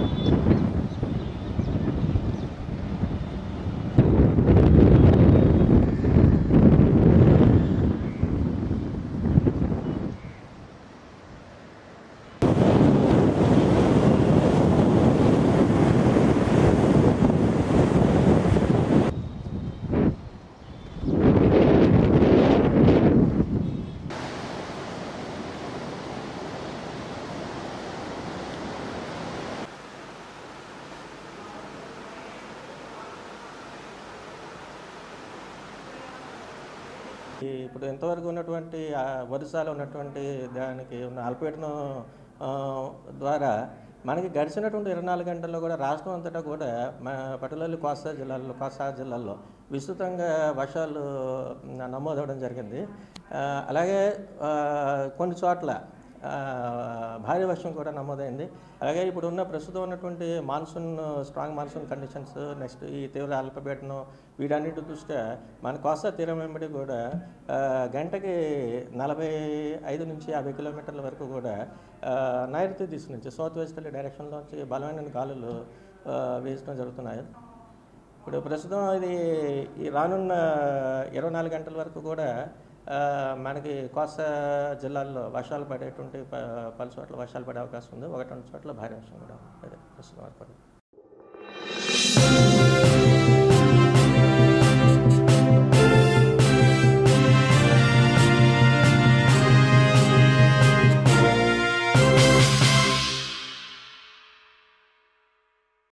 ఈ ఇప్పుడు ఎంతవరకు ఉన్నటువంటి ఆ వరుసాలు ఉన్నటువంటి దానికి ఉన్న అల్పపీడనం ఆ, ద్వారా మనకి గడిచినటువంటి ఇరవై నాలుగు గంటల్లో కూడా రాష్ట్రం అంతటా కూడా మా పట్టులల్లి కోస్తా జిల్లాల్లో కోస్తా జిల్లాల్లో విస్తృతంగా వర్షాలు నమోదవడం జరిగింది ఆ, అలాగే ఆ, కొన్ని చోట్ల ఆ, భారీ వర్షం కూడా నమోదైంది అలాగే ఇప్పుడు ఉన్న ప్రస్తుతం ఉన్నటువంటి monsoon strong monsoon conditions next ఈ తీవ్ర అల్పపీడనం వీటన్నిటి దృష్ట్యా మన కోస్తా తీరం వెంబడి కూడా ఆ, గంటకి నలభై ఐదు నుంచి యాభై కిలోమీటర్ల వరకు కూడా ఆ, నైరుతి దిశ నుంచి సౌత్ వెస్టర్లీ డైరెక్షన్లో నుంచి బలమైన గాలులు ఆ, వీచడం జరుగుతున్నాయి ఇప్పుడు ప్రస్తుతం ఇది ఈ రానున్న ఇరవై నాలుగు గంటల వరకు కూడా ఆ, మనకి కోస్తా జిల్లాల్లో వర్షాలు పడేటువంటి ప- పలు చోట్ల వర్షాలు పడే అవకాశం ఉంది ఒకటి రెండు చోట్ల భారీ వర్షం కూడా ఉంది. అదే ప్రస్తుతం వరకు